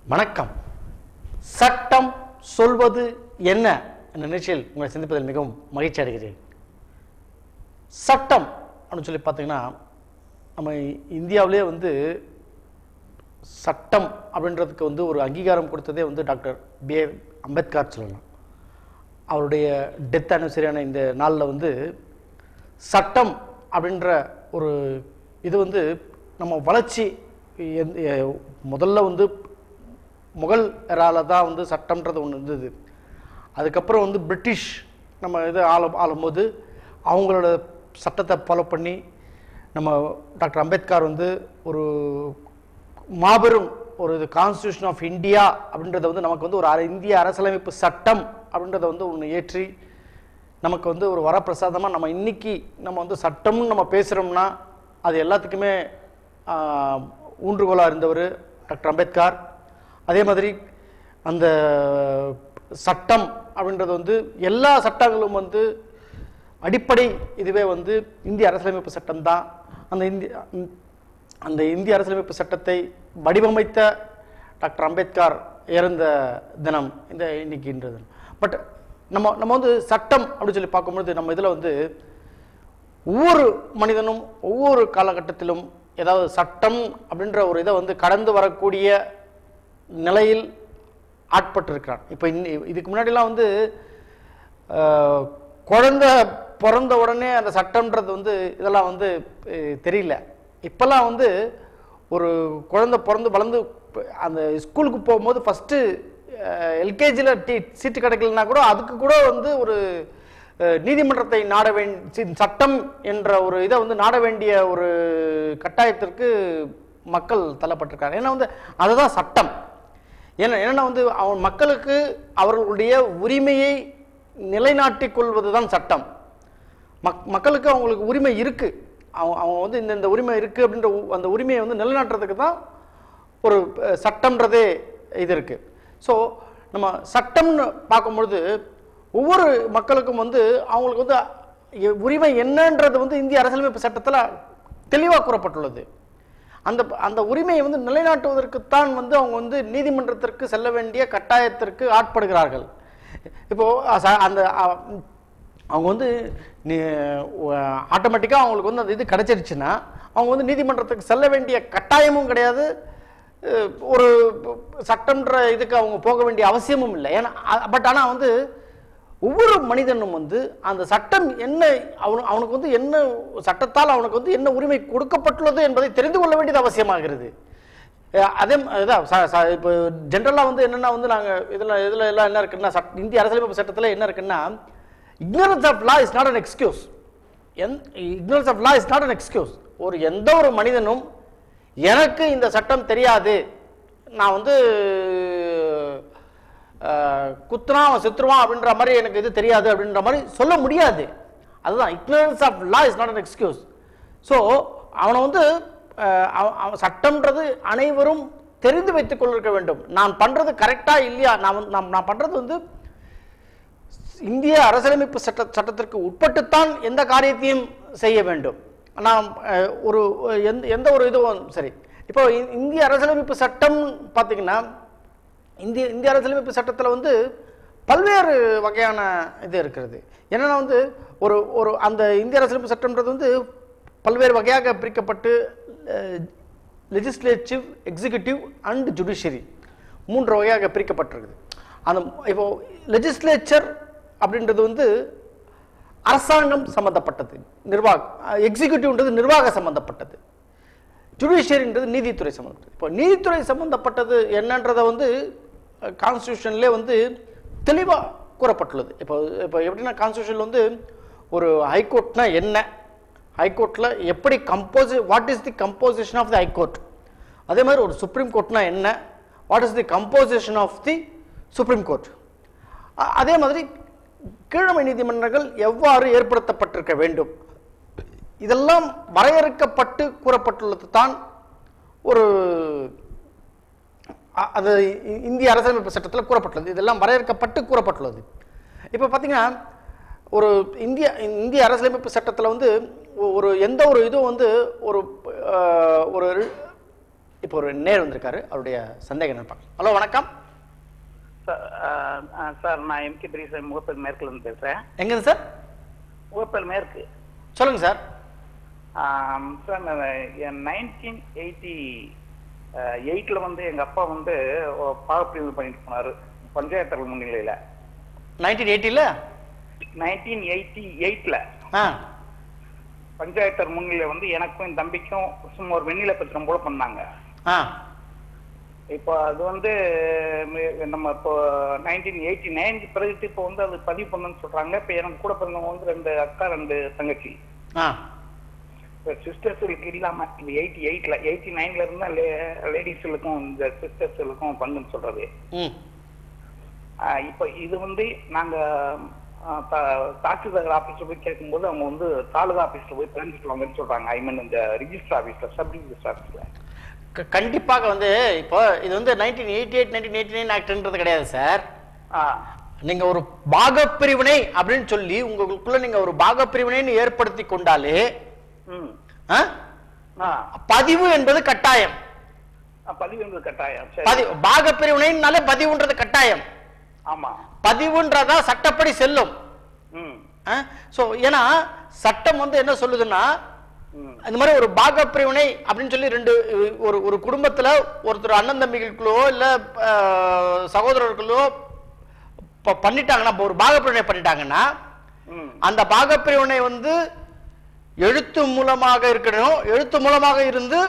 வணக்கம் சட்டம் சொல்வது என்ன என்ற நிகழ்ச்சியில் உங்களை சந்திப்பதில் மிகவும் மகிழ்ச்சி அடைகிறேன் சட்டம் அப்படின்னு சொல்லி பார்த்தீங்கன்னா நம்ம இந்தியாவிலே வந்து சட்டம் அப்படின்றதுக்கு வந்து ஒரு அங்கீகாரம் கொடுத்ததே வந்து டாக்டர் பி ஆர் அம்பேத்கர் சொல்லலாம் அவருடைய டெத் அனிவர்சரியான இந்த நாளில் வந்து சட்டம் அப்படின்ற ஒரு இது வந்து நம்ம வளர்ச்சி எந்த- எ- முதல்ல வந்து முகல் எரால தான் வந்து சட்டம்ன்றது ஒன்று இருந்தது அதுக்கப்புறம் வந்து பிரிட்டிஷ் நம்ம இது ஆள ஆளும்போது அவங்களோட சட்டத்தை ஃபாலோ பண்ணி நம்ம டாக்டர் அம்பேத்கர் வந்து ஒரு மாபெரும் ஒரு இது கான்ஸ்டியூஷன் ஆஃப் இந்தியா அப்படின்றத வந்து நமக்கு வந்து ஒரு அர- இந்திய அரசியலமைப்பு சட்டம் அப்படின்றத வந்து ஒன்று ஏற்றி நமக்கு வந்து ஒரு வரப்பிரசாதமாக நம்ம இன்னைக்கு நம்ம வந்து சட்டம்னு நம்ம பேசுகிறோம்னா அது எல்லாத்துக்குமே ஆஹ், ஊன்றுகோலாக இருந்தவர் டாக்டர் அம்பேத்கர் அதே மாதிரி அந்த சட்டம் அப்படின்றது வந்து எல்லா சட்டங்களும் வந்து அடிப்படை இதுவே வந்து இந்திய அரசியலமைப்பு சட்டம் தான் அந்த இந்திய அந்த இந்திய அரசியலமைப்பு சட்டத்தை வடிவமைத்த டாக்டர் அம்பேத்கர் இறந்த தினம் இந்த இன்னைக்குன்ற தினம் பட் நம்ம நம்ம வந்து சட்டம் அப்படின்னு சொல்லி பார்க்கும்பொழுது நம்ம இதில் வந்து ஒவ்வொரு மனிதனும் ஒவ்வொரு காலகட்டத்திலும் ஏதாவது சட்டம் அப்படின்ற ஒரு இதை வந்து கடந்து வரக்கூடிய நிலையில் ஆட்பட்டிருக்கிறான் இப்போ இன்னி இதுக்கு முன்னாடிலாம் வந்து ஆஹ், குழந்தை பிறந்த உடனே அந்த சட்டம்ன்றது வந்து இதெல்லாம் வந்து அஹ், தெரியல இப்போல்லாம் வந்து ஒரு குழந்தை பிறந்து வளர்ந்து ப- அந்த ஸ்கூலுக்கு போகும்போது ஃபஸ்ட்டு எல்கேஜியில் டி சீட்டு கிடைக்கலனா கூட அதுக்கு கூட வந்து ஒரு அஹ், நீதிமன்றத்தை நாட வேண்டி சட்டம் என்ற ஒரு இதை வந்து நாட வேண்டிய ஒரு கட்டாயத்திற்கு மக்கள் தள்ளப்பட்டிருக்காங்க ஏன்னா வந்து அதுதான் சட்டம் ஏன்னா என்னன்னா வந்து அவன் மக்களுக்கு அவர்களுடைய உரிமையை நிலைநாட்டிக் கொள்வது தான் சட்டம் மக் மக்களுக்கு அவங்களுக்கு உரிமை இருக்கு அவன் அவன் வந்து இந்த இந்த உரிமை இருக்கு அப்படின்ற உ- அந்த உரிமையை வந்து நிலைநாட்டுறதுக்கு தான் ஒரு அஹ், சட்டம்ன்றதே இது இருக்கு ஸோ நம்ம சட்டம்னு பார்க்கும்பொழுது ஒவ்வொரு மக்களுக்கும் வந்து அவங்களுக்கு வந்து எ- உரிமை என்னன்றது வந்து இந்திய அரசியலமைப்பு சட்டத்தில் தெளிவாக கூறப்பட்டுள்ளது அந்த அந்த உரிமையை வந்து நிலைநாட்டுவதற்குத்தான் வந்து அவங்க வந்து நீதிமன்றத்திற்கு செல்ல வேண்டிய கட்டாயத்திற்கு ஆட்படுகிறார்கள் இப்போ அ- ச- அந்த அ- அவங்க வந்து ஆட்டோமேட்டிக்காக அவங்களுக்கு வந்து அந்த இது கிடைச்சிருச்சுன்னா அவங்க வந்து நீதிமன்றத்துக்கு செல்ல வேண்டிய கட்டாயமும் கிடையாது அஹ், ஒரு சட்டம்ன்ற இதுக்கு அவங்க போக வேண்டிய அவசியமும் இல்லை ஏன்னா பட் ஆனால் வந்து ஒவ்வொரு மனிதனும் வந்து அந்த சட்டம் என்ன அவனு அவனுக்கு வந்து என்ன சட்டத்தால் அவனுக்கு வந்து என்ன உரிமை கொடுக்கப்பட்டுள்ளது என்பதை தெரிந்து கொள்ள வேண்டியது அவசியமாகிறது அஹ் அதே ம- இதான் ச- ச- இப்போ ஜென்ரலாக வந்து என்னென்னா வந்து நாங்கள் இதில் இதில் எல்லாம் என்ன இருக்குன்னா சட் இந்திய அரசியலமைப்பு சட்டத்தில் என்ன இருக்குன்னா ignorance of law is not an excuse என் ignorance of law is not an excuse ஒரு எந்த ஒரு மனிதனும் எனக்கு இந்த சட்டம் தெரியாது நான் வந்து அஹ், குத்துனா அவன் செத்துருவான் அப்படின்ற மாதிரி எனக்கு இது தெரியாது அப்படின்ற மாதிரி சொல்ல முடியாது அதுதான் ignorance of law is not an excuse so அவனை வந்து அஹ், அவன் அவன் சட்டம்ன்றது அனைவரும் தெரிந்து வைத்துக் கொண்டிருக்க வேண்டும் நான் பண்றது கரெக்டா இல்லையா நான் வந்து- நான் நான் பண்றது வந்து இந்திய அரசியலமைப்பு சட்ட சட்டத்திற்கு உட்பட்டுத்தான் எந்த காரியத்தையும் செய்ய வேண்டும் நாம் அஹ், ஒரு எந்த எந்த ஒரு இதுவும் சரி இப்போ இ- இந்திய அரசியலமைப்பு சட்டம் பார்த்தீங்கன்னா இந்திய இந்திய அரசியலமைப்பு சட்டத்தில் வந்து பல்வேறு வகையான இது இருக்கிறது என்னன்னா வந்து ஒரு ஒரு அந்த இந்திய அரசியலமைப்பு சட்டம்ன்றது வந்து பல்வேறு வகையாக பிரிக்கப்பட்டு லெஜிஸ்லேட்டிவ் எக்ஸிகியூட்டிவ் அண்ட் ஜுடிஷியரி மூன்று வகையாக பிரிக்கப்பட்டிருக்குது அந்த இப்போ லெஜிஸ்லேச்சர் அப்படின்றது வந்து அரசாங்கம் சம்பந்தப்பட்டது நிர்வாக எக்ஸிக்யூட்டிவ்ன்றது நிர்வாக சம்பந்தப்பட்டது ஜுடிஷியரின்றது நீதித்துறை சம்பந்தப்பட்டது இப்போ நீதித்துறை சம்பந்தப்பட்டது என்னன்றதை வந்து கான்ஸ்டியூஷன்லேயே வந்து தெளிவாக கூறப்பட்டுள்ளது இப்போ இப்போ எப்படின்னா கான்ஸ்டியூஷனில் வந்து ஒரு ஹைகோர்ட்னா என்ன ஹைகோர்ட்டில் எப்படி compose what is the composition of the high court அதே மாதிரி ஒரு சுப்ரீம் கோர்ட்னா என்ன what is the composition of the supreme court அதே மாதிரி கீழமை நீதிமன்றங்கள் எவ்வாறு ஏற்படுத்தப்பட்டிருக்க வேண்டும் இதெல்லாம் வரையறுக்கப்பட்டு கூறப்பட்டுள்ளது தான் ஒரு அ- அது இ- இந்திய அரசியலமைப்பு சட்டத்தில் கூறப்பட்டுள்ளது இதெல்லாம் வரையறுக்கப்பட்டு கூறப்பட்டுள்ளது இப்போ பார்த்தீங்கன்னா ஒரு இந்திய இந்திய அரசியலமைப்பு சட்டத்தில் வந்து ஒ- ஒரு எந்த ஒரு இதுவும் வந்து ஒரு அஹ், ஒரு இப்போ ஒரு நேர் வந்திருக்காரு அவருடைய சந்தேகம் என்ன பார்க்கலாம் ஹலோ வணக்கம் சார் ஆஹ், ஆஹ், சார் நான் எம்கே பெரியசாமி முகப்பேர் மேற்குல இருந்து பேசுறேன் எங்கேருந்து சார் முகப்பேர் மேற்கு சொல்லுங்க சார் ஆம், சார் நான் நைன்டீன் எயிட்டி எயிட்ல வந்து எங்க அப்பா வந்து பாகப்பிரிவு பண்ணிட்டு போனாரு பஞ்சாயத்து முன்னிலையில நைன்டீன் எயிட்டியில் நைன்டீன் எயிட்டி எயிட்ல ஆ பஞ்சாயத்தர் முன்னிலை வந்து எனக்கும் என் தம்பிக்கும் சும்மா ஒரு வெண்ணில பத்திரம் போல பண்ணாங்க ஆ இப்போ அது வந்து ம- நம்ம இப்போ நைன்டீன் எயிட்டி நைன் பிறகு இப்போ வந்து அது பதிவு பண்ணுன்னு சொல்றாங்க இப்போ எனக்கு கூட பிறந்தவங்க வந்து ரெண்டு அக்கா ரெண்டு தங்கச்சி ஆ சிஸ்டர்ஸுக்கு இல்லாம இந்த எயிட்டி எயிட்ல எயிட்டி நைன்ல இருந்தா லேடிஸ்களுக்கும் இந்த சிஸ்டர்ஸ்களுக்கும் பங்குன்னு சொல்றது ம் ஆஹ் இப்போ இது வந்து நாங்க ஆஹ் தா- தாசில்தார் ஆபீஸ்ல போய் கேட்கும்போது அவங்க வந்து தாலுகா ஆபீஸ்ல போய் பதிஞ்சிட்டு வாங்கன்னு சொல்றாங்க ஐ மீன் இந்த ரிஜிஸ்டர் ஆபீஸ்ல சப் ரிஜிஸ்டர் ஆபீஸ்ல க- கண்டிப்பாக வந்து இப்போ இது வந்து nineteen eighty eight nineteen eighty nine ஆக்ட்ன்றது கிடையாது சார் நீங்க ஒரு பாகப்பிரிவினை அப்படின்னு சொல்லி உங்களுக்குள்ள நீங்க ஒரு பாகப்பிரிவினைன்னு ஏற்படுத்தி கொண்டாலே ம் ஆ, ஆ பதிவு என்பது கட்டாயம் ஆஹ் பதிவு என்பது கட்டாயம் சரி பதிவு பாகப்பிரிவினைனாலே பதிவுன்றது கட்டாயம் ஆமா பதிவுன்றதா சட்டப்படி செல்லும் ம் ஸோ ஏன்னா சட்டம் வந்து என்ன சொல்லுதுன்னா ம் இந்த மாதிரி ஒரு பாகப்பிரிவினை அப்படின்னு சொல்லி ரெண்டு அஹ், ஒரு ஒரு குடும்பத்துல ஒருத்தர் அண்ணன் தம்பிகளுக்குள்ளோ இல்ல அஹ், சகோதரர்களுக்கோ ப- பண்ணிட்டாங்கன்னா இப்ப ஒரு பாகப்பிரிவினை பண்ணிட்டாங்கன்னா ம் அந்த பாகப்பிரிவினை வந்து எழுத்து மூலமாக இருக்கணும் எழுத்து மூலமாக இருந்து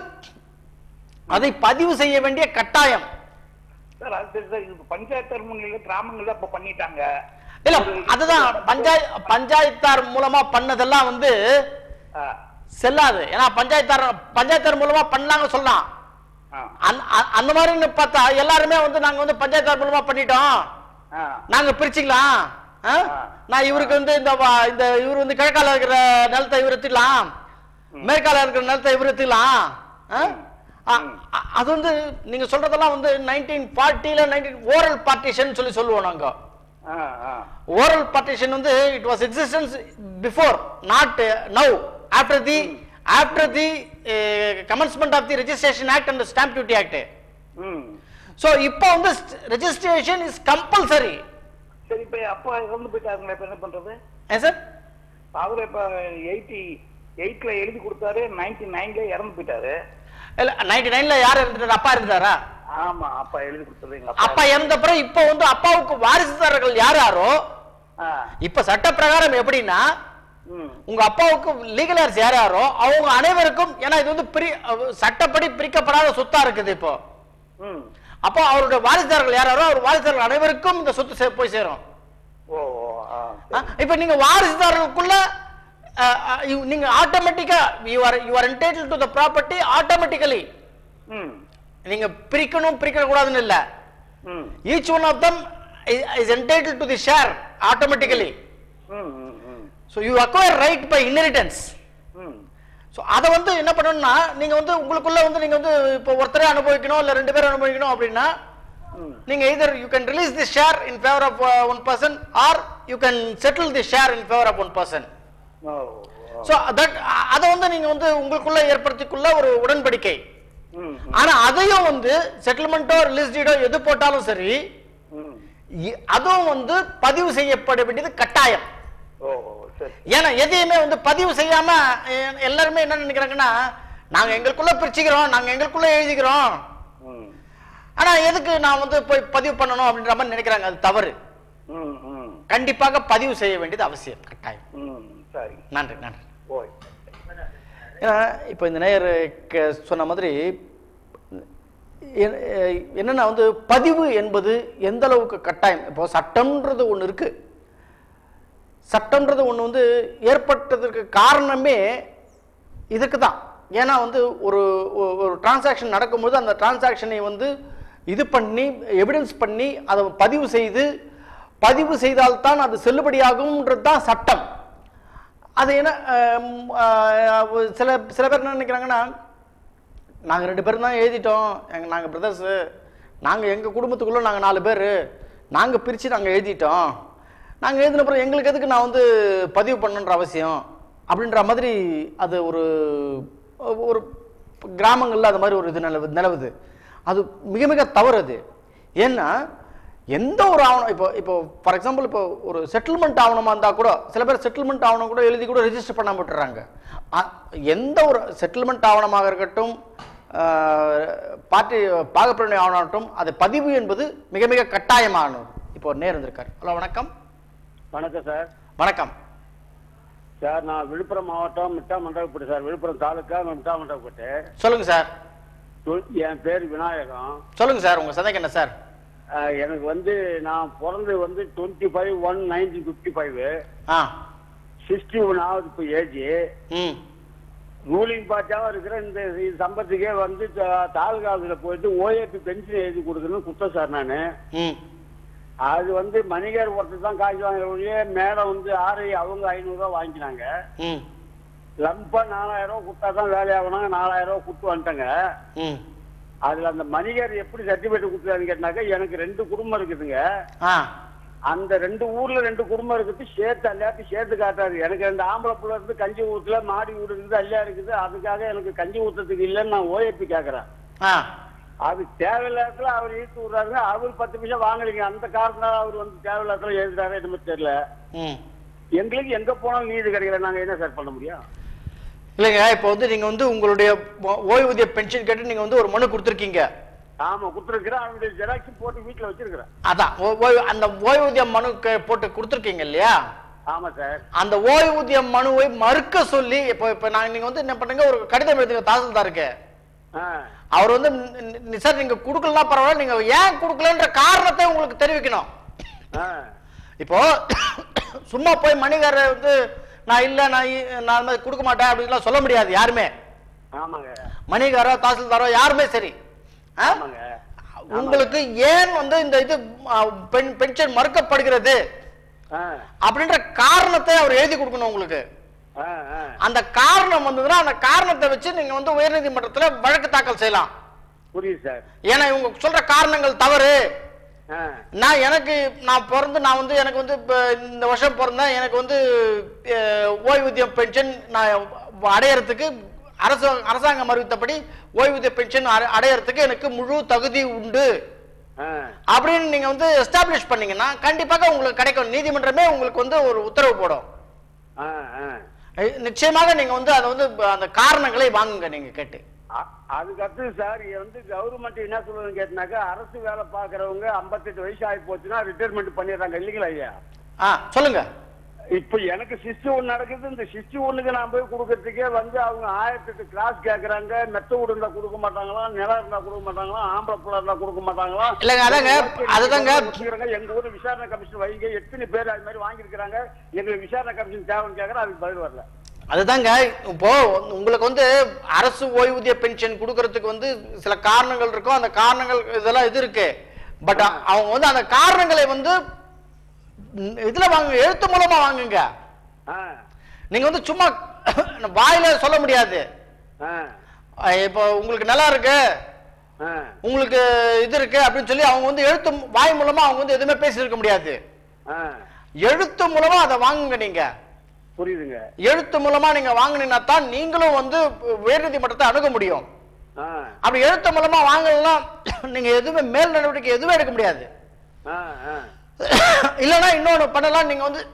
அதை பதிவு செய்ய வேண்டிய கட்டாயம் சார் அது சரி சார் இது பஞ்சாயத்தர் முன்னிலையில கிராமங்கள்ல இப்ப பண்ணிட்டாங்க இல்ல அதுதான் பஞ்சாய பஞ்சாயத்தார் மூலமா பண்ணதெல்லாம் வந்து ஆ, செல்லாது ஏன்னா பஞ்சாயத்தார் பஞ்சாயத்தார் மூலமா பண்ணாங்க சொல்லலாம் ஆ, அந்த அ- அந்த மாதிரின்னு பார்த்தா எல்லாருமே வந்து நாங்க வந்து பஞ்சாயத்தார் மூலமா பண்ணிட்டோம் ஆ, நாங்க பிரிச்சுக்கலாம் ஆ? ஆ. நான் இவருக்கு வந்து இந்த வா- இந்த இவர் வந்து கிழக்கால இருக்கிற நிலத்தை இவர் எடுத்துக்கலாம் மேற்கால இருக்கிற நிலத்தை இவர் எடுத்துக்கலாம் ஆ? அ- அ- அது வந்து நீங்க சொல்றதெல்லாம் வந்து நைன்டீன் ஃபார்ட்டில நைன்டீன் ஓரல் பார்ட்டிஷன் சொல்லி சொல்லுவோம் நாங்க ஆ, ஆ. ஓரல் பார்ட்டிஷன் வந்து it was existence before not now after the after the commencement of the registration act and stamp duty act ம். ஸோ இப்போ வந்து ரெஜிஸ்ட்ரேஷன் இஸ் கம்பல்சரி சரி இப்ப அப்பா இறந்து போயிட்டாருங்களே இப்ப என்ன பண்றது ஏன் சார் அவரு இப்ப எயிட்டி எயிட்ல எழுதி கொடுத்தாரு நைன்டி நைன்ல இறந்து போயிட்டாரு இல்ல நைன்டி நைன்ல யார் இருந்துட்டாரு அப்பா இருந்தாரா ஆமா அப்பா எழுதி கொடுத்தது எங்க அப்பா அப்பா இறந்த பிறகு இப்போ வந்து அப்பாவுக்கு வாரிசுதாரர்கள் யார் யாரோ ஆ, இப்ப சட்ட பிரகாரம் எப்படின்னா ம், உங்க அப்பாவுக்கு லீகலர்ஸ் யார் யாரோ அவங்க அனைவருக்கும் ஏன்னா இது வந்து பிரி அஹ் சட்டப்படி பிரிக்கப்படாத சொத்தா இருக்குது இப்போ ம். அப்போ அவருடைய வாரிசுதாரர்கள் யார் யாரோ அவர் வாரிசுதாரர்கள் அனைவருக்கும் இந்த சொத்து சே- போய் சேரும் ஓ ஓ, ஆ, ஆ, இப்ப நீங்க வாரிசுதாரர்களுக்குள்ள அஹ், அஹ், you- நீங்க ஆட்டோமேட்டிக்கா you are you are entitle to the property automatically ம், நீங்க பிரிக்கணும் பிரிக்க கூடாதுன்னு இல்ல ம், each one of them is entitle to the share automatically ம், ம், ம், so you acquire right by inheritance ம். ஸோ அதை வந்து என்ன பண்ணணும்னா நீங்க வந்து உங்களுக்குள்ள வந்து நீங்க வந்து இப்போ ஒருத்தரே அனுபவிக்கணும் இல்ல ரெண்டு பேரும் அனுபவிக்கணும் அப்படின்னா ம். நீங்க either you can release the share in favour of one person or you can settle the share in favour of one person ஓ, ஓ. ஸோ தட் அதை வந்து நீங்க வந்து உங்களுக்குள்ள ஏற்படுத்திக்குள்ள ஒரு உடன்படிக்கை ம், ம், ஆனா அதையும் வந்து செட்டில்மெண்ட்டோ ரிலீஸ் டீடோ எது போட்டாலும் சரி ம். இ- அதுவும் வந்து பதிவு செய்யப்பட வேண்டியது கட்டாயம் ஓ ஓ, சரி ஏன்னா எதையுமே வந்து பதிவு செய்யாம எ- எல்லாருமே என்ன நினைக்கிறாங்கன்னா நாங்க எங்களுக்குள்ள பிரிச்சுக்கிறோம் நாங்க எங்களுக்குள்ள எழுதிக்கிறோம் ம், ஆனா எதுக்கு நான் வந்து போய் பதிவு பண்ணணும் அப்படின்ற மாதிரி நினைக்கிறாங்க அது தவறு ம், ம், கண்டிப்பாக பதிவு செய்ய வேண்டியது அவசியம் கட்டாயம் ம். சரி நன்றி நன்றி ஓய் ஏன்னா இப்போ இந்த நேயர் க- சொன்ன மாதிரி எ- எ- என்னன்னா வந்து பதிவு என்பது எந்த அளவுக்கு கட்டாயம் இப்போ சட்டம்ன்றது ஒன்று இருக்கு சட்டம்ன்றது ஒன்று வந்து ஏற்பட்டதற்கு காரணமே இதுக்கு தான் ஏன்னா வந்து ஒரு ஒ- ஒரு டிரான்சாக்ஷன் நடக்கும்போது அந்த டிரான்சாக்ஷனை வந்து இது பண்ணி எவிடன்ஸ் பண்ணி அதை பதிவு செய்து பதிவு செய்தால்தான் அது செல்லுபடியாகும்ன்றது தான் சட்டம் அது என்ன ஆம், ஆஹ், சில சில பேர் என்ன நினைக்கிறாங்கன்னா நாங்கள் ரெண்டு பேரும் தான் எழுதிட்டோம் எங்கள் நாங்கள் பிரதர்ஸு நாங்கள் எங்கள் குடும்பத்துக்குள்ளே நாங்கள் நாலு பேர் நாங்கள் பிரித்து நாங்கள் எழுதிட்டோம் நாங்கள் எழுதின அப்புறம் எங்களுக்கு எதுக்கு நான் வந்து பதிவு பண்ணணுன்ற அவசியம் அப்படின்ற மாதிரி அது ஒரு ஒரு கிராமங்களில் அது மாதிரி ஒரு இது நிலவு நிலவுது அது மிக மிக தவறு அது ஏன்னா எந்த ஒரு ஆவணம் இப்போ இப்போ ஃபார் எக்ஸாம்பிள் இப்போ ஒரு செட்டில்மெண்ட் ஆவணமாக இருந்தால் கூட சில பேர் செட்டில்மெண்ட் ஆவணம் கூட எழுதி கூட ரெஜிஸ்டர் பண்ணாம விட்டுறாங்க அ- எந்த ஒரு செட்டில்மெண்ட் ஆவணமாக இருக்கட்டும் பார்ட்டி பாகப்பிரிவினை ஆவணமாகட்டும் அது பதிவு என்பது மிக மிக கட்டாயமானது இப்போ நேர் இருந்திருக்காரு ஹலோ வணக்கம் வணக்கம் சார் வணக்கம் சார் நான் விழுப்புரம் மாவட்டம் மிட்டாமண்டபப்பட்டு சார் விழுப்புரம் தாலுக்கா மிட்டாமண்டபப்பட்டு சொல்லுங்க சார் என் பேர் விநாயகம் சொல்லுங்க சார் உங்க சந்தேகம் என்ன சார் அஹ், எனக்கு வந்து நான் பிறந்தது வந்து twenty five one nineteen fifty five ஆ சிக்ஸ்டி ஒன் ஆகுது இப்போ ஏஜ் ம் ரூலிங் பார்ட்டியாவும் இருக்கிற இந்த இது சம்பத்துக்கே வந்து த- தாலுகா ஆஃபீஸில் போயிட்டு ஓஏபி பென்ஷன் எழுதி கொடுக்கணும்னு குத்தம் சார் நான் ம் அது வந்து மணிகர் ஒருத்தர் தான் காசு வாங்குற ஒழிய மேடம் வந்து ஆர்ஐ அவங்க ஐநூறுரூவா வாங்கினாங்க ம் லம்பா நாலாயிரம் ரூபா கொடுத்தா தான் வேலையாகணும் நாலாயிரம் ரூபா கொடுத்து வந்துட்டேங்க ம் அதுல அந்த மணிகர் எப்படி சர்டிபிகேட் கொடுத்தாருன்னு கேட்டாக்க எனக்கு ரெண்டு குடும்பம் இருக்குதுங்க ஆ அந்த ரெண்டு ஊர்ல ரெண்டு குடும்பம் இருக்குது சேர்த்து எல்லாத்தையும் சேர்த்து காட்டாரு எனக்கு ரெண்டு ஆம்பளை புள்ள இருந்து கஞ்சி ஊத்துல மாடி வீடு இருக்குது அல்லா இருக்குது அதுக்காக எனக்கு கஞ்சி ஊத்துறதுக்கு இல்லைன்னு நான் ஓஏபி கேக்குறேன் ஆ அது தேவையில்லாதத்துல அவர் இழுத்து விடுறாருங்க அவர் பத்து நிமிஷம் வாங்கலைங்க அந்த காரணத்தால அவர் வந்து தேவையில்லாதத்துல எழுதுறாரு என்னமோ தெரியல ம் எங்களுக்கு எங்க போனாலும் நீதி கிடைக்கல நாங்க என்ன சார் பண்ண முடியும் இல்லைங்க இப்போ வந்து நீங்க வந்து உங்களுடைய ஓ- ஓய்வூதிய பென்ஷன் கேட்டு நீங்க வந்து ஒரு மனு கொடுத்துருக்கீங்க ஆமா கொடுத்துருக்கிறேன் அவனுடைய ஜெராக்ஸ் போட்டு வீட்டுல வச்சிருக்கிறேன் அதான் ஓ- ஓய்வு அந்த ஓய்வூதிய மனு கே- போட்டு கொடுத்துருக்கீங்க இல்லையா ஆமா சார் அந்த ஓய்வூதிய மனுவை மறுக்க சொல்லி இப்போ இப்போ நான் நீங்க வந்து என்ன பண்ணுங்க ஒரு கடிதம் எழுதுங்க தாசில்தாருக்கு ஆ அவர் வந்து ந- ந- சார் நீங்க கொடுக்கலாம் பரவாயில்ல நீங்க ஏன் கொடுக்கலன்ற காரணத்தை உங்களுக்கு தெரிவிக்கணும் ஆ இப்போ சும்மா போய் மணிகாரர் வந்து நான் இல்ல நான் இ- நான் அந்த மாதிரி கொடுக்க மாட்டேன் அப்படின்லாம் சொல்ல முடியாது யாருமே ஆமாங்க மணிகாரோ தாசில்தாரோ யாருமே சரி ஆ? ஆமாங்க உங்களுக்கு ஏன் வந்து இந்த இது ஆ, பெண் பென்ஷன் மறுக்கப்படுகிறது ஆ அப்படின்ற காரணத்தை அவர் எழுதி கொடுக்கணும் உங்களுக்கு ஆ ஆ அந்த காரணம் வந்ததுன்னா அந்த காரணத்தை வச்சு நீங்க வந்து உயர்நீதிமன்றத்துல வழக்கு தாக்கல் செய்யலாம் புரியுது சார் ஏன்னா இவங்க சொல்ற காரணங்கள் தவறு ஆ நான் எனக்கு நான் பிறந்து நான் வந்து எனக்கு வந்து இப்ப இந்த வருஷம் பிறந்தேன் எனக்கு வந்து அஹ், ஓய்வூதியம் பென்ஷன் நான் அடையறதுக்கு அரசு அரசாங்கம் அறிவித்தபடி ஓய்வூதிய பென்ஷன் அடை- அடையறதுக்கு எனக்கு முழு தகுதி உண்டு ஆ அப்படின்னு நீங்க வந்து எஸ்டாப்ளிஷ் பண்ணீங்கன்னா கண்டிப்பாக உங்களுக்கு கிடைக்கும் நீதிமன்றமே உங்களுக்கு வந்து ஒரு உத்தரவு போடும் ஆ ஆ அஹ், நிச்சயமாக நீங்க வந்து அதை வந்து ப- அந்த காரணங்களை வாங்குங்க நீங்க கேட்டு அ- அதுக்கு அடுத்து சார் இது வந்து கவர்மெண்ட் என்ன சொல்லுதுன்னு கேட்டினாக்கா அரசு வேலை பார்க்கறவங்க 58 வயசு ஆகி போச்சுன்னா ரிட்டையர்மெண்ட் பண்ணிடுறாங்க இல்லைங்களா ஐயா ஆ சொல்லுங்க இப்ப எனக்கு சிஸ்டி ஒன்று நடக்குது இந்த சிஸ்டி ஒண்ணுக்கு நான் போய் கொடுக்கறதுக்கே வந்து அவங்க ஆயிரத்தி எட்டு கிளாஸ் கேக்குறாங்க மெத்த வீடு இருந்தா கொடுக்க மாட்டாங்களா நிலம் இருந்தா கொடுக்க மாட்டாங்களா ஆம்பளை புள்ள இருந்தா கொடுக்க மாட்டாங்களா இல்லைங்க, அதாங்க, அதுதாங்க. வச்சுக்கிறாங்க. எங்க ஊர்ல விசாரணை கமிஷன் வைங்க எத்தனை பேர் அது மாதிரி வாங்கியிருக்கிறாங்க எங்களுக்கு விசாரணை கமிஷன் தேவைன்னு கேக்குறேன் அதுக்கு பதில் வரல அதுதாங்க இப்போ உங்களுக்கு வந்து அரசு ஓய்வூதிய பென்ஷன் கொடுக்கறதுக்கு வந்து சில காரணங்கள் இருக்கும் அந்த காரணங்கள் இதெல்லாம் இது இருக்கு பட் அவங்க வந்து அந்த காரணங்களை வந்து ம், இதுல வாங்குங்க எழுத்து மூலமா வாங்குங்க ஆ நீங்க வந்து சும்மா வாயில சொல்ல முடியாது ஆ அஹ் இப்போ உங்களுக்கு நிலம் இருக்கு ஆ உங்களுக்கு இது இருக்கு அப்படின்னு சொல்லி அவங்க வந்து எழுத்து வாய் மூலமா அவங்க வந்து எதுவுமே பேசியிருக்க முடியாது ஆ எழுத்து மூலமா அதை வாங்குங்க நீங்க புரியுதுங்க எழுத்து மூலமா நீங்க வாங்குனீங்கன்னா தான் நீங்களும் வந்து உயர்நீதிமன்றத்தை அணுக முடியும் ஆ அப்படி எழுத்து மூலமா வாங்கலன்னா நீங்க எதுவுமே மேல் நடவடிக்கை எதுவுமே எடுக்க முடியாது ஆ ஆ இல்லைன்னா இன்னொன்னு பண்ணலாம் நீங்க வந்து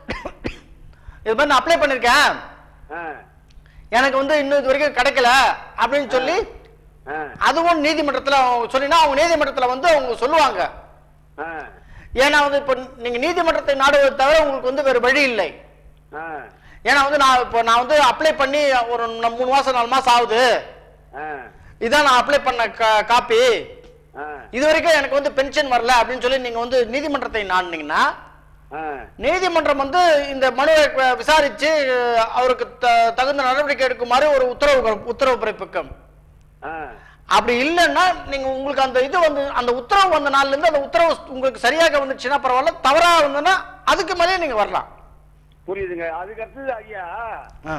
இது மாதிரி நான் அப்ளை பண்ணிருக்கேன் ஆ எனக்கு வந்து இன்னும் இது வரைக்கும் கிடைக்கல அப்படின்னு சொல்லி ஆ அதுவும் நீதிமன்றத்துல அவங்க சொன்னீங்கன்னா அவங்க நீதிமன்றத்துல வந்து அவங்க சொல்லுவாங்க ஆ ஏன்னா வந்து இப்போ நீங்க நீதிமன்றத்தை நாடுவதை தவிர உங்களுக்கு வந்து வேற வழி இல்லை ஆ ஏன்னா வந்து நான் இப்போ நான் வந்து அப்ளை பண்ணி ஒரு ந- மூணு மாசம் நாலு மாசம் ஆகுது ஆ இதான் நான் அப்ளை பண்ண கா- காப்பி ஆ இது வரைக்கும் எனக்கு வந்து பென்ஷன் வரல அப்படின்னு சொல்லி நீங்க வந்து நீதிமன்றத்தை நாடினீங்கன்னா ஆ நீதிமன்றம் வந்து இந்த மனுவை க- விசாரிச்சு அஹ், அவருக்கு த- தகுந்த நடவடிக்கை எடுக்குமாறு ஒரு உத்தரவு உத்தரவு பிறப்பிக்கும் ஆ அப்படி இல்லைன்னா நீங்க உங்களுக்கு அந்த இது வந்து அந்த உத்தரவு வந்த நாள்ல இருந்து அந்த உத்தரவு உங்களுக்கு சரியாக வந்துச்சுன்னா பரவாயில்ல தவறா வந்ததுன்னா அதுக்கு மேலே நீங்க வரலாம் புரியுதுங்க அதுக்கு அடுத்தது ஐயா ஆ.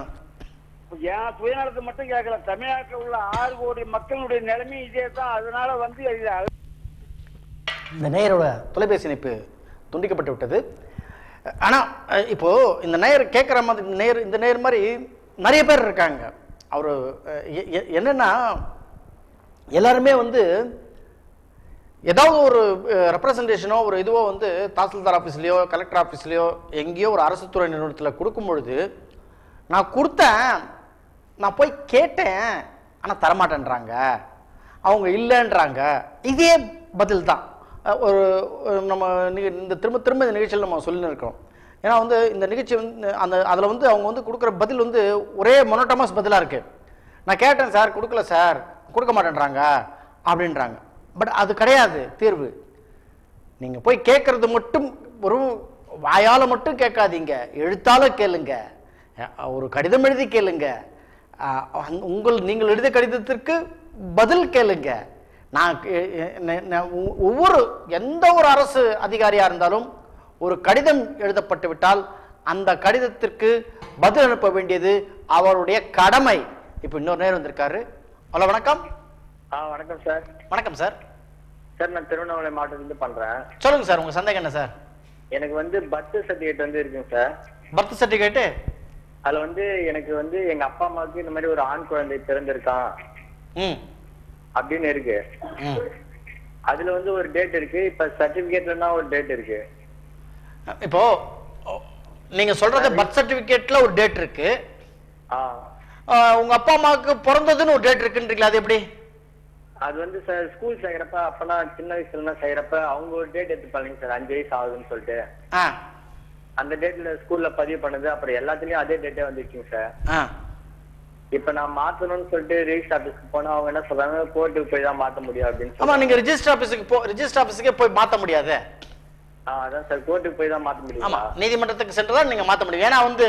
என் சுயநலத்தை மட்டும் கேட்கல தமிழ்நாட்டில் உள்ள ஆறு கோடி மக்களுடைய நிலைமை இதே தான் அதனால வந்து இது அ- இந்த நேயரோட தொலைபேசி இணைப்பு துண்டிக்கப்பட்டு விட்டது ஆனா அஹ், இப்போ இந்த நேயர் கேட்குற மாதிரி நேயர் இந்த நேயர் மாதிரி நிறைய பேர் இருக்காங்க அவர் என்னன்னா எல்லாருமே வந்து ஏதாவது ஒரு ரெப்ரசன்டேஷனோ ஒரு இதுவோ வந்து தாசில்தார் ஆஃபீஸ்லேயோ கலெக்டர் ஆஃபீஸ்லேயோ எங்கேயோ ஒரு அரசு துறை நிறுவனத்தில் கொடுக்கும் பொழுது நான் கொடுத்தேன் நான் போய் கேட்டேன் ஆனால் தரமாட்டேன்றாங்க அவங்க இல்லைன்றாங்க இதே பதில் தான் அஹ் ஒரு ஒரு நம்ம நிக- இந்த திரும்ப திரும்ப இந்த நிகழ்ச்சியில் நம்ம சொல்லின்னு இருக்கோம் ஏன்னா வந்து இந்த நிகழ்ச்சி வந்து அந்த அதில் வந்து அவங்க வந்து கொடுக்குற பதில் வந்து ஒரே மொனோட்டமஸ் பதிலாக இருக்கு நான் கேட்டேன் சார் கொடுக்கல சார் கொடுக்க மாட்டேன்றாங்க அப்படின்றாங்க பட் அது கிடையாது தீர்வு நீங்க போய் கேட்கறது மட்டும் ஒரு வாயால மட்டும் கேட்காதீங்க எழுத்தால கேளுங்க அஹ் ஒரு கடிதம் எழுதி கேளுங்க அஹ் அந்த- உங்கள் நீங்கள் எழுதிய கடிதத்திற்கு பதில் கேளுங்க நான் கே- நெ- நெ- ஒ- ஒவ்வொரு எந்த ஒரு அரசு அதிகாரியா இருந்தாலும் ஒரு கடிதம் எழுதப்பட்டு விட்டால் அந்த கடிதத்திற்கு பதில் அனுப்ப வேண்டியது அவருடைய கடமை இப்போ இன்னொரு நேரம் வந்திருக்காரு ஹலோ வணக்கம் ஆ வணக்கம் சார் வணக்கம் சார் சார் நான் திருவண்ணாமலை மாவட்டத்துலேருந்து பண்றேன் சொல்லுங்க சார் உங்க சந்தேகம் என்ன சார் எனக்கு வந்து பர்த் சர்டிஃபிகேட் வந்து இருக்குங்க சார் பர்த் சர்டிஃபிகேட்டு அதுல வந்து எனக்கு வந்து எங்க அப்பா அம்மாவுக்கு இந்த மாதிரி ஒரு ஆண் குழந்தை பிறந்திருக்கான் ம் அப்படின்னு இருக்கு ம் அதுல வந்து ஒரு டேட் இருக்கு இப்ப சர்டிபிகேட்லன்னா ஒரு டேட் இருக்கு இப்போ நீங்க சொல்றது பர்த் சர்டிபிகேட்ல ஒரு டேட் இருக்கு ஆ ஆஹ் உங்க அப்பா அம்மாவுக்கு பிறந்ததுன்னு ஒரு டேட் இருக்குன்றீங்களா அது எப்படி அது வந்து சார் ஸ்கூல் செய்யறப்ப அப்பனா சின்ன வயசுல செய்யறப்ப அவங்க ஒரு டேட் எடுத்துப்பாங்க சார் அஞ்சு வயசு ஆகுதுன்னு சொல்லிட்டு ஆ அந்த டேட்ல ஸ்கூல்ல பதிவு பண்ணது அப்புறம் எல்லாத்துலயும் அதே டேட்டே வந்துருச்சுங்க சார் ஆ இப்ப நான் மாத்தணும்னு சொல்லிட்டு ரெஜிஸ்டர் ஆபீஸ்க்கு போனா அவங்க என்ன சொல்றாங்க கோர்ட்டுக்கு போய் தான் மாத்த முடியும் அப்படின்னு ஆமா சொல்றாங்க நீங்க ரிஜிஸ்டர் ஆபீஸுக்கு போ ரிஜிஸ்டர் ஆபீஸுக்கே போய் மாத்த முடியாது ஆ, அதான் சார் கோர்ட்டுக்கு போய் தான் மாத்த ஆமா முடியுமா நீதிமன்றத்துக்கு சென்று தான் நீங்க மாத்த முடியும் ஏன்னா வந்து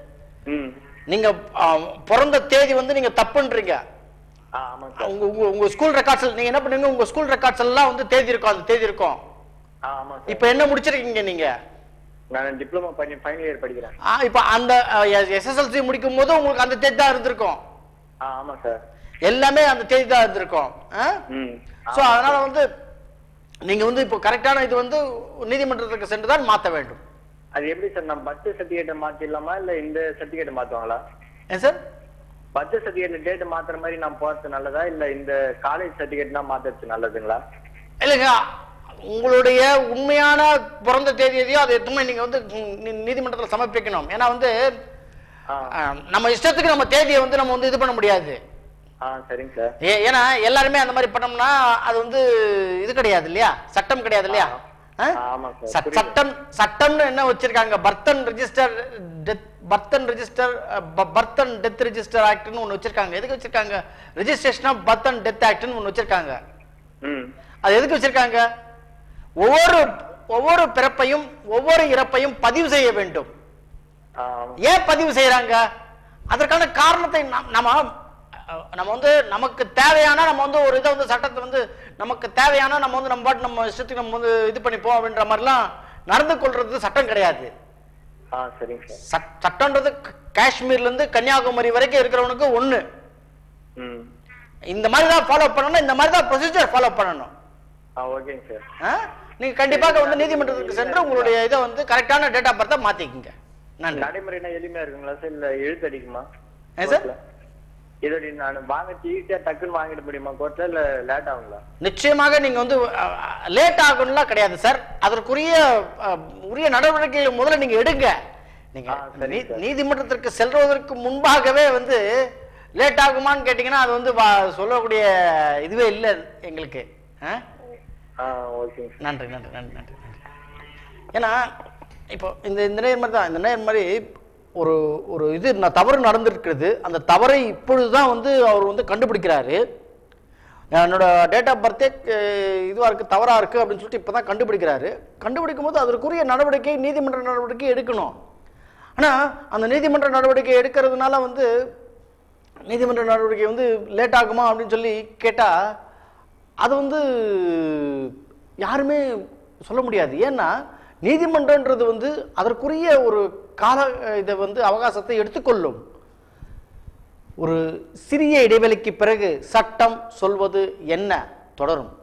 ம் நீங்க ஆஹ், பிறந்த தேதி வந்து நீங்க தப்புன்றீங்க ஆ ஆமாங்க சார் உங்க உங்க உங்க ஸ்கூல் ரெக்கார்ட்ஸ் நீங்க என்ன பண்ணுவீங்க உங்க ஸ்கூல் ரெக்கார்ட்ஸ் எல்லாம் வந்து தேதி இருக்கும் அந்த தேதி இருக்கும் ஆ ஆமா சார் இப்போ என்ன முடிச்சிருக்கீங்க நீங்க நான் டிப்ளமோ பண்ணி ஃபைனல் இயர் படிக்கிறேன் ஆ, இப்போ அந்த எஸ்எஸ்எல்சி முடிக்கும் போது உங்களுக்கு அந்த தேதி தான் இருந்திருக்கும் ஆ ஆமா சார் எல்லாமே அந்த தேதி தான் இருந்திருக்கும் ம் ஸோ அதனால வந்து நீங்க வந்து இப்போ கரெக்டான இது வந்து நீதிமன்றத்துக்கு சென்று தான் மாற்ற வேண்டும் அது எப்படி சார் நான் பர்த் சர்டிஃபிகேட்டை மாத்திடலாமா இல்ல இந்த சர்டிஃபிகேட் மாத்துவாங்களா ஏன் சார் பர்த் சர்டிஃபிகேட் டேட் மாத்துற மாதிரி நான் போறது நல்லதா இல்ல இந்த காலேஜ் சர்டிஃபிகேட்னா மாத்துறது நல்லதுங்களா இல்லைங்க உங்களுடைய உண்மையான பிறந்த தேதி எதையோ அதை எதுவுமே நீங்க வந்து நீ- நீதிமன்றத்தில் சமர்ப்பிக்கணும் ஏன்னா வந்து ஆ ஆஹ், நம்ம இஷ்டத்துக்கு நம்ம தேதியை வந்து நம்ம வந்து இது பண்ண முடியாது ஆ சரிங்க சார் ஏ- ஏன்னா எல்லாருமே அந்த மாதிரி பண்ணோம்னா அது வந்து இது கிடையாது இல்லையா சட்டம் கிடையாது இல்லையா ஆ? ஆ, ஆமா சார், சட்- புரியுது. சட்டம் சட்டம்னு என்ன வச்சிருக்காங்க birth and register death birth and register birth and death register ஆக்ட்னு ஒன்று வச்சிருக்காங்க எதுக்கு வச்சிருக்காங்க ரெஜிஸ்ட்ரேஷன் ஆஃப் பர்த்தன் டெத் ஆக்ட்னு ஒன்று வச்சிருக்காங்க ம் அது எதுக்கு வச்சிருக்காங்க ஒவ்வொரு ஒவ்வொரு பிறப்பையும் ஒவ்வொரு இறப்பையும் பதிவு செய்ய வேண்டும் ஆ ஆமா. ஏன் பதிவு செய்யறாங்க அதற்கான காரணத்தை நம்- நம்ம அஹ், நம்ம வந்து நமக்கு தேவையான நம்ம வந்து ஒரு இதை வந்து சட்டத்தை வந்து நமக்கு தேவையான நம்ம வந்து நம்ம பாட்டு நம்ம இஷ்டத்துக்கு நம்ம வந்து இது பண்ணிப்போம் அப்படின்ற மாதிரிலாம் நடந்து கொள்றது சட்டம் கிடையாது ஆ சரிங்க சார் சட்- சட்டம்ன்றது க- காஷ்மீர்ல இருந்து கன்னியாகுமரி வரைக்கும் இருக்கிறவனுக்கு ஒண்ணு ம் இந்த மாதிரி தான் ஃபாலோ பண்ணணும் இந்த மாதிரி தான் ப்ரொசீஜர் ஃபாலோ பண்ணணும் ஆ ஓகேங்க சார் ஆ? நீங்க கண்டிப்பாக வந்து நீதிமன்றத்துக்கு சென்று உங்களுடைய இதை வந்து கரெக்டான டேட் ஆஃப் பர்த்தை மாத்திக்கங்க நன்றி நடைமுறைனா எளிமையா இருக்குங்களா சார் இல்ல எழுத்து அடிக்குமா ஏன் சார்? கோர்ட்ல? இதோட நான் வாங்க ஈஸியா டக்குன்னு வாங்கிட முடியுமா கோர்ட்ல இல்ல லேட் ஆகுங்களா நிச்சயமாக நீங்க வந்து லேட் ஆகும்லாம் கிடையாது சார் அதற்குரிய அஹ், உரிய நடவடிக்கைகளை முதல்ல நீங்க எடுங்க நீங்க ஆ, சரிங்க நீ- சார். நீதிமன்றத்திற்கு செல்வதற்கு முன்பாகவே வந்து லேட் ஆகுமான்னு கேட்டீங்கன்னா அது வந்து வா- சொல்லக்கூடிய இதுவே இல்லை எங்களுக்கு ஆ? ஆ ஓகேங்க சார் நன்றி நன்றி நன்றி நன்றி நன்றி ஏன்னா இப்போ இந்த இந்த நேர் மாதிரி தான் இந்த நேர் மாதிரி ஒரு ஒரு இது நான் தவறு நடந்திருக்கிறது அந்த தவறை இப்பொழுது தான் வந்து அவர் வந்து கண்டுபிடிக்கிறாரு என்னோட டேட் ஆஃப் பர்த்தே இதுவாக இருக்குது தவறாக இருக்குது அப்படின்னு சொல்லிட்டு இப்போ தான் கண்டுபிடிக்கிறாரு கண்டுபிடிக்கும் போது அதற்குரிய நடவடிக்கை நீதிமன்ற நடவடிக்கை எடுக்கணும் ஆனால் அந்த நீதிமன்ற நடவடிக்கை எடுக்கிறதுனால வந்து நீதிமன்ற நடவடிக்கை வந்து லேட் ஆகுமா அப்படின்னு சொல்லி கேட்டால் அது வந்து யாருமே சொல்ல முடியாது ஏன்னா நீதிமன்றன்றது வந்து அதற்குரிய ஒரு கால இதை வந்து அவகாசத்தை எடுத்துக்கொள்ளும் ஒரு சிறிய இடைவெளிக்கு பிறகு சட்டம் சொல்வது என்ன தொடரும்